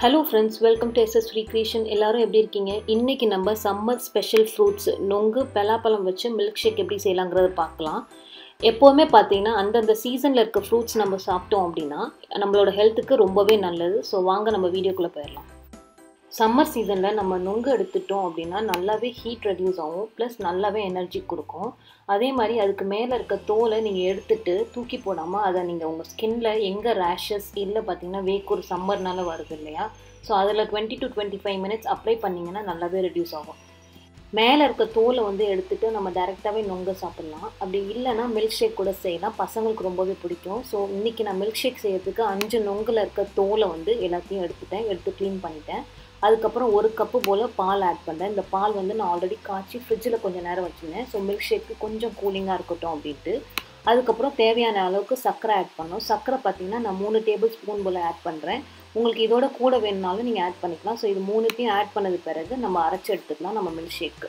hello friends welcome to SS free creation எல்லாரும் எப்படி இருக்கீங்க இன்னைக்கு நம்ம சம்மர் ஸ்பெஷல் ஃப்ரூட்ஸ் நொங்கு பலாப்பழம் வச்சு மில்க் ஷேக் எப்படி செய்யலாங்கிறத பார்க்கலாம் எப்போவுமே பார்த்தீங்கன்னா அந்தந்த சீசனில் இருக்க ஃப்ரூட்ஸ் நம்ம சாப்பிட்டோம் அப்படின்னா நம்மளோட ஹெல்த்துக்கு ரொம்பவே நல்லது ஸோ வாங்க நம்ம வீடியோக்குள்ளே போயிடலாம் சம்மர் சீசனில் நம்ம நொங்கு எடுத்துட்டோம் அப்படின்னா நல்லாவே ஹீட் ரெடியூஸ் ஆகும் ப்ளஸ் நல்லாவே எனர்ஜி கொடுக்கும் அதே மாதிரி அதுக்கு மேலே இருக்க தோலை நீங்கள் எடுத்துட்டு தூக்கி போடாமல் அதை நீங்கள் உங்கள் ஸ்கின்ல எங்கே ரேஷஸ் இல்லை பார்த்தீங்கன்னா வேக்கூர் சம்மர்னால வருது இல்லையா ஸோ அதில் twenty to twenty five minutes apply பண்ணிங்கன்னா நல்லாவே ரெடியூஸ் ஆகும் மேலே இருக்க தோலை வந்து எடுத்துட்டு நம்ம டேரெக்டாகவே நொங்க சாப்பிட்லாம் அப்படி இல்லைன்னா மில்க் ஷேக் கூட செய்யலாம் பசங்களுக்கு ரொம்பவே பிடிக்கும் ஸோ இன்றைக்கி நான் மில்க் ஷேக் செய்யறதுக்கு அஞ்சு நொங்கில் இருக்க தோலை வந்து எல்லாத்தையும் எடுத்துட்டேன் எடுத்து க்ளீன் பண்ணிட்டேன் அதுக்கப்புறம் ஒரு கப்பு போல் பால் ஆட் பண்ணுறேன் இந்த பால் வந்து நான் ஆல்ரெடி காய்ச்சி ஃப்ரிட்ஜில் கொஞ்சம் நேரம் வச்சுருந்தேன் ஸோ மில்க் ஷேக்கு கொஞ்சம் கூலிங்காக இருக்கட்டும் அப்படின்ட்டு அதுக்கப்புறம் தேவையான அளவுக்கு சர்க்கரை ஆட் பண்ணோம் சர்க்கரை பார்த்திங்கன்னா நான் மூணு டேபிள் ஸ்பூன் போல் ஆட் பண்ணுறேன் உங்களுக்கு இதோட கூட வேணுனாலும் நீங்கள் ஆட் பண்ணிக்கலாம் ஸோ இது மூணுத்தையும் ஆட் பண்ணது பிறகு நம்ம அரைச்சி எடுத்துக்கலாம் நம்ம மில்க் ஷேக்கு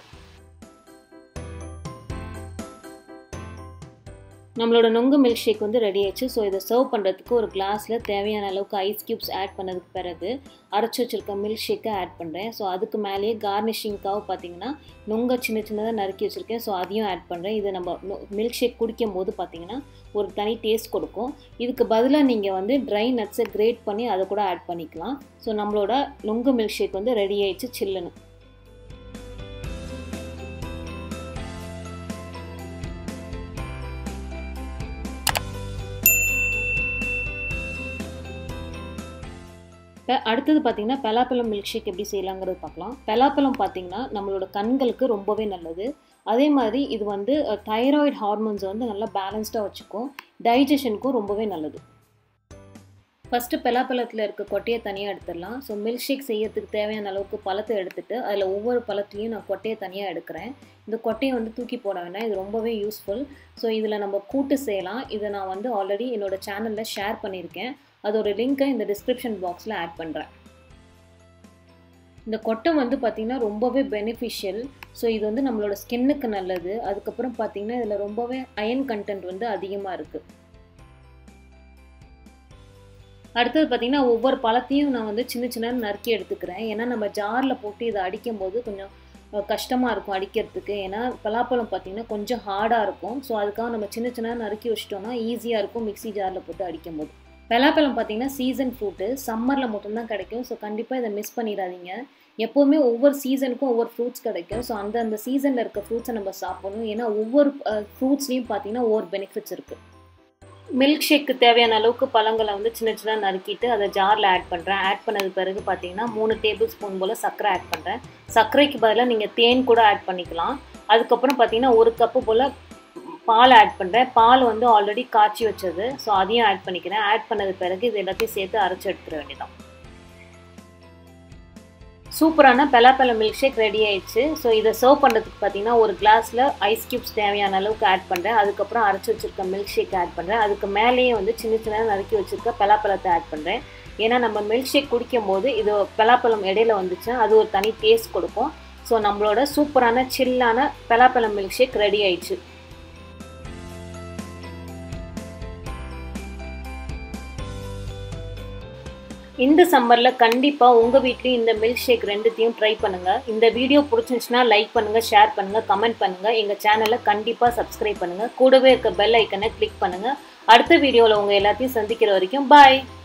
நம்மளோட நொங்கு மில்க் ஷேக் வந்து ரெடி ஆயிடுச்சு ஸோ இதை சர்வ் பண்ணுறதுக்கு ஒரு கிளாஸில் தேவையான அளவுக்கு ஐஸ் க்யூப்ஸ் ஆட் பண்ணதுக்கு பிறகு அரைச்சி வச்சுருக்க மில்க் ஷேக்கை ஆட் பண்ணுறேன் ஸோ அதுக்கு மேலேயே கார்னிஷிங்காக பார்த்தீங்கன்னா நொங்க சின்ன சின்னதாக நறுக்கி வச்சுருக்கேன் ஸோ அதையும் ஆட் பண்ணுறேன் இது நம்ம மில்க் ஷேக் குடிக்கும் போது பார்த்தீங்கன்னா ஒரு தனி டேஸ்ட் கொடுக்கும் இதுக்கு பதிலாக நீங்கள் வந்து ட்ரை நட்ஸை கிரேட் பண்ணி அதை கூட ஆட் பண்ணிக்கலாம் ஸோ நம்மளோட நொங்கு மில்க் ஷேக் வந்து ரெடி ஆயிடுச்சு சில்லுன்னு இப்போ அடுத்தது பார்த்திங்கன்னா பலாப்பழம் மில்க் ஷேக் எப்படி செய்யலாங்கிறது பார்க்கலாம் பலாப்பழம் பார்த்திங்கன்னா நம்மளோட கண்களுக்கு ரொம்பவே நல்லது அதே மாதிரி இது வந்து தைராய்டு ஹார்மோன்ஸை வந்து நல்லா பேலன்ஸ்டாக வச்சுக்கும் டைஜஷனுக்கும் ரொம்பவே நல்லது ஃபஸ்ட்டு பலாப்பழத்தில் இருக்க கொட்டையை தனியாக எடுத்துடலாம் ஸோ மில்க் ஷேக் செய்யறதுக்கு தேவையான அளவுக்கு பழத்தை எடுத்துகிட்டு அதில் ஒவ்வொரு பழத்துலையும் நான் கொட்டையை தனியாக எடுக்கிறேன் இந்த கொட்டையை வந்து தூக்கி போட வேண்டாம் இது ரொம்பவே யூஸ்ஃபுல் ஸோ இதில் நம்ம கூட்டு செய்யலாம் இதை நான் வந்து ஆல்ரெடி என்னோடய சேனலில் ஷேர் பண்ணியிருக்கேன் அதோட லிங்க்கை இந்த டிஸ்கிரிப்ஷன் பாக்ஸில் ஆட் பண்ணுறேன் இந்த கொட்டை வந்து பார்த்திங்கன்னா ரொம்பவே பெனிஃபிஷியல் ஸோ இது வந்து நம்மளோட ஸ்கின்னுக்கு நல்லது அதுக்கப்புறம் பார்த்திங்கன்னா இதில் ரொம்பவே அயன் கண்டென்ட் வந்து அதிகமாக இருக்குது அடுத்தது பார்த்திங்கன்னா ஒவ்வொரு பழத்தையும் நான் வந்து சின்ன சின்ன நறுக்கி எடுத்துக்கிறேன் ஏன்னா நம்ம ஜாரில் போட்டு இதை அடிக்கும் போது கொஞ்சம் கஷ்டமாக இருக்கும் அடிக்கிறதுக்கு ஏன்னா பலாப்பழம் பார்த்திங்கன்னா கொஞ்சம் ஹார்டாக இருக்கும் ஸோ அதுக்காக நம்ம சின்ன சின்ன நறுக்கி வச்சிட்டோம்னா ஈஸியாக இருக்கும் மிக்சி ஜாரில் போட்டு அடிக்கும் போது பலாப்பழம் பார்த்தீங்கன்னா சீசன் ஃப்ரூட்டு சம்மரில் மட்டும்தான் கிடைக்கும் ஸோ கண்டிப்பாக இதை மிஸ் பண்ணிடாதீங்க எப்போவுமே ஒவ்வொரு சீசனுக்கும் ஒவ்வொரு ஃப்ரூட்ஸ் கிடைக்கும் ஸோ அந்த அந்த சீசனில் இருக்க ஃப்ரூட்ஸை நம்ம சாப்பிடணும் ஏன்னா ஒவ்வொரு ஃப்ரூட்ஸ்லேயும் பார்த்தீங்கன்னா ஒவ்வொரு பெனிஃபிட்ஸ் இருக்குது மில்க் ஷேக்கு தேவையான அளவுக்கு பழங்களை வந்து சின்ன சின்ன நறுக்கிட்டு அதை ஜாரில் ஆட் பண்ணுறேன் ஆட் பண்ணது பிறகு பார்த்தீங்கன்னா மூணு டேபிள் ஸ்பூன் போல் சர்க்கரை ஆட் பண்ணுறேன் சர்க்கரைக்கு பதிலாக நீங்கள் தேன் கூட ஆட் பண்ணிக்கலாம் அதுக்கப்புறம் பார்த்தீங்கன்னா ஒரு கப்பு போல் பால் ஆட் பண்ணுறேன் பால் வந்து ஆல்ரெடி காய்ச்சி வச்சது ஸோ அதையும் ஆட் பண்ணிக்கிறேன் ஆட் பண்ணது பிறகு இது எல்லாத்தையும் சேர்த்து அரைச்சி எடுத்துட வேண்டியதான் சூப்பரான பலாப்பழம் மில்க் ஷேக் ரெடி ஆயிடுச்சு ஸோ இதை சர்வ் பண்ணுறதுக்கு பார்த்தீங்கன்னா ஒரு கிளாஸில் ஐஸ் க்யூப்ஸ் தேவையான அளவுக்கு ஆட் பண்ணுறேன் அதுக்கப்புறம் அரைச்சி வச்சுருக்க மில்க் ஷேக் ஆட் பண்ணுறேன் அதுக்கு மேலேயே வந்து சின்ன சின்ன நறுக்கி வச்சுருக்க பலாப்பழத்தை ஆட் பண்ணுறேன் ஏன்னா நம்ம மில்க் ஷேக் குடிக்கும் போது இது பலாப்பழம் இடையில வந்துச்சுன்னா அது ஒரு தனி டேஸ்ட் கொடுக்கும் ஸோ நம்மளோட சூப்பரான சில்லான பலாப்பழம் மில்க் ஷேக் ரெடி ஆயிடுச்சு இந்த சம்மரில் கண்டிப்பாக உங்கள் வீட்லேயும் இந்த மில்க் ஷேக் ரெண்டுத்தையும் ட்ரை பண்ணுங்கள் இந்த வீடியோ பிடிச்சிருந்துச்சுன்னா லைக் பண்ணுங்கள் ஷேர் பண்ணுங்கள் கமெண்ட் பண்ணுங்கள் எங்கள் சேனலை கண்டிப்பாக சப்ஸ்கிரைப் பண்ணுங்கள் கூடவே இருக்க பெல் ஐக்கனை கிளிக் பண்ணுங்கள் அடுத்த வீடியோவில் உங்கள் எல்லாத்தையும் சந்திக்கிற வரைக்கும் பாய்